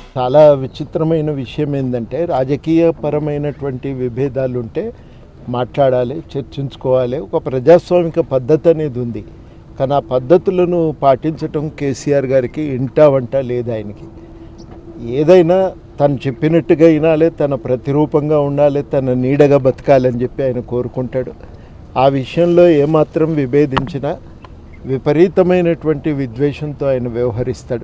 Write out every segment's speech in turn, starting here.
చాలా విచిత్రమైన విషయం ఏంటంటే రాజకీయపరమైనటువంటి విభేదాలు ఉంటే మాట్లాడాలి చర్చించుకోవాలి ఒక ప్రజాస్వామిక పద్ధతి అనేది ఉంది కానీ ఆ పద్ధతులను పాటించటం కేసీఆర్ గారికి ఇంటా వంట లేదు ఆయనకి ఏదైనా తను చెప్పినట్టుగా వినాలి తన ప్రతిరూపంగా ఉండాలి తన నీడగా బతకాలని చెప్పి ఆయన కోరుకుంటాడు ఆ విషయంలో ఏమాత్రం విభేదించినా విపరీతమైనటువంటి విద్వేషంతో ఆయన వ్యవహరిస్తాడు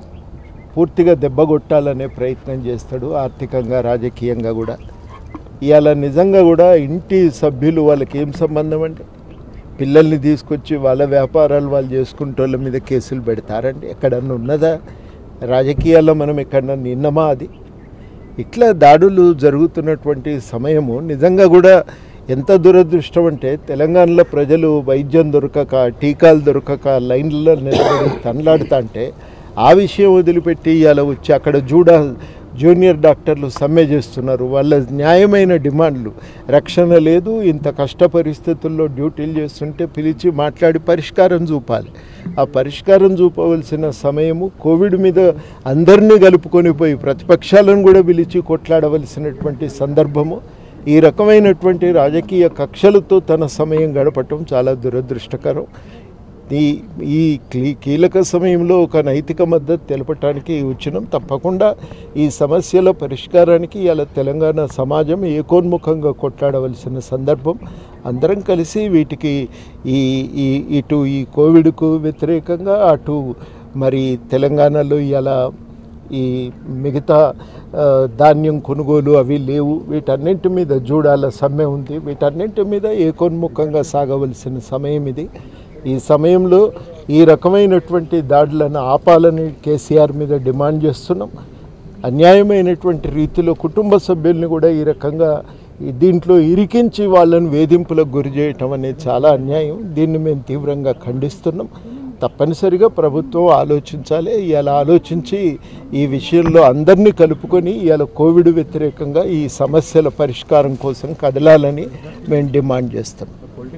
పూర్తిగా దెబ్బగొట్టాలనే ప్రయత్నం చేస్తాడు ఆర్థికంగా రాజకీయంగా కూడా ఇవాళ నిజంగా కూడా ఇంటి సభ్యులు వాళ్ళకి ఏం సంబంధం అంటే పిల్లల్ని తీసుకొచ్చి వాళ్ళ వ్యాపారాలు వాళ్ళు చేసుకుంటే వాళ్ళ మీద కేసులు పెడతారండి ఎక్కడన్నా ఉన్నదా రాజకీయాల్లో మనం ఎక్కడన్నా నిన్నమా అది ఇట్లా దాడులు జరుగుతున్నటువంటి సమయము నిజంగా కూడా ఎంత దురదృష్టం అంటే తెలంగాణలో ప్రజలు వైద్యం దొరకక టీకాలు దొరకక లైన్లలో నిలబడి తనలాడుతా అంటే ఆ విషయం వదిలిపెట్టి ఇవాళ వచ్చి అక్కడ జూడా జూనియర్ డాక్టర్లు సమ్మె చేస్తున్నారు వాళ్ళ న్యాయమైన డిమాండ్లు రక్షణ లేదు ఇంత కష్ట పరిస్థితుల్లో డ్యూటీలు చేస్తుంటే పిలిచి మాట్లాడి పరిష్కారం చూపాలి ఆ పరిష్కారం చూపవలసిన సమయము కోవిడ్ మీద అందరినీ కలుపుకొని పోయి ప్రతిపక్షాలను కూడా పిలిచి కొట్లాడవలసినటువంటి సందర్భము ఈ రకమైనటువంటి రాజకీయ కక్షలతో తన సమయం గడపటం చాలా దురదృష్టకరం ఈ ఈ క్లీ- కీలక సమయంలో ఒక నైతిక మద్దతు తెలపటానికి వచ్చినాం తప్పకుండా ఈ సమస్యల పరిష్కారానికి ఇలా తెలంగాణ సమాజం ఏకోన్ముఖంగా కొట్లాడవలసిన సందర్భం అందరం కలిసి వీటికి ఈ ఈ ఇటు ఈ కోవిడ్కు వ్యతిరేకంగా అటు మరి తెలంగాణలో ఇలా ఈ మిగతా ఆ, ధాన్యం కొనుగోలు అవి లేవు వీటన్నింటి మీద జూడాల సమ్మె ఉంది వీటన్నింటి మీద ఏకోన్ముఖంగా సాగవలసిన సమయం ఇది ఈ సమయంలో ఈ రకమైనటువంటి దాడులను ఆపాలని కేసీఆర్ మీద డిమాండ్ చేస్తున్నాం అన్యాయమైనటువంటి రీతిలో కుటుంబ సభ్యుల్ని కూడా ఈ రకంగా ఈ దీంట్లో ఇరికించి వాళ్ళని వేధింపులకు గురి చేయటం అనేది చాలా అన్యాయం దీన్ని మేము తీవ్రంగా ఖండిస్తున్నాం తప్పనిసరిగా ప్రభుత్వం ఆలోచించాలి ఇలా ఆలోచించి ఈ విషయంలో అందరినీ కలుపుకొని ఇలా కోవిడ్ వ్యతిరేకంగా ఈ సమస్యల పరిష్కారం కోసం కదలాలని మేము డిమాండ్ చేస్తాం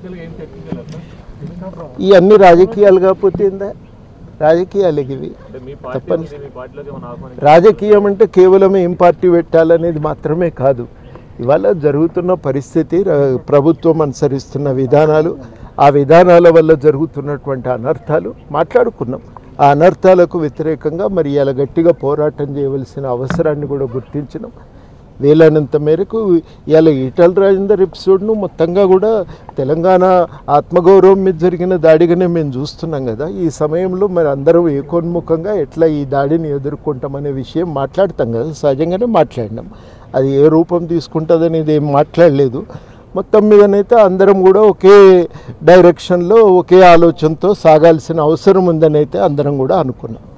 ఇవన్నీ రాజకీయాలు కాకపోతే ఏందా రాజకీయాలు ఇవి తప్పని రాజకీయం అంటే కేవలం ఏం పార్టీ పెట్టాలనేది మాత్రమే కాదు ఇవాళ జరుగుతున్న పరిస్థితి ర- ప్రభుత్వం అనుసరిస్తున్న విధానాలు ఆ విధానాల వల్ల జరుగుతున్నటువంటి అనర్థాలు మాట్లాడుకున్నాం ఆ అనర్థాలకు వ్యతిరేకంగా మరి ఇలా గట్టిగా పోరాటం చేయవలసిన అవసరాన్ని కూడా గుర్తించినాం వీలైనంత మేరకు ఇలా ఈటల రాజేందర్ ఎపిసోడ్ను మొత్తంగా కూడా తెలంగాణ ఆత్మగౌరవం మీద జరిగిన దాడిగానే మేము చూస్తున్నాం కదా ఈ సమయంలో మరి అందరం ఏకోన్ముఖంగా ఎట్లా ఈ దాడిని ఎదుర్కొంటామనే విషయం మాట్లాడతాం కదా సహజంగానే మాట్లాడినాం అది ఏ రూపం తీసుకుంటుంది అనేది ఏం మాట్లాడలేదు మొత్తం మీదనైతే అందరం కూడా ఒకే డైరెక్షన్లో ఒకే ఆలోచనతో సాగాల్సిన అవసరం ఉందని అయితే అందరం కూడా అనుకున్నాం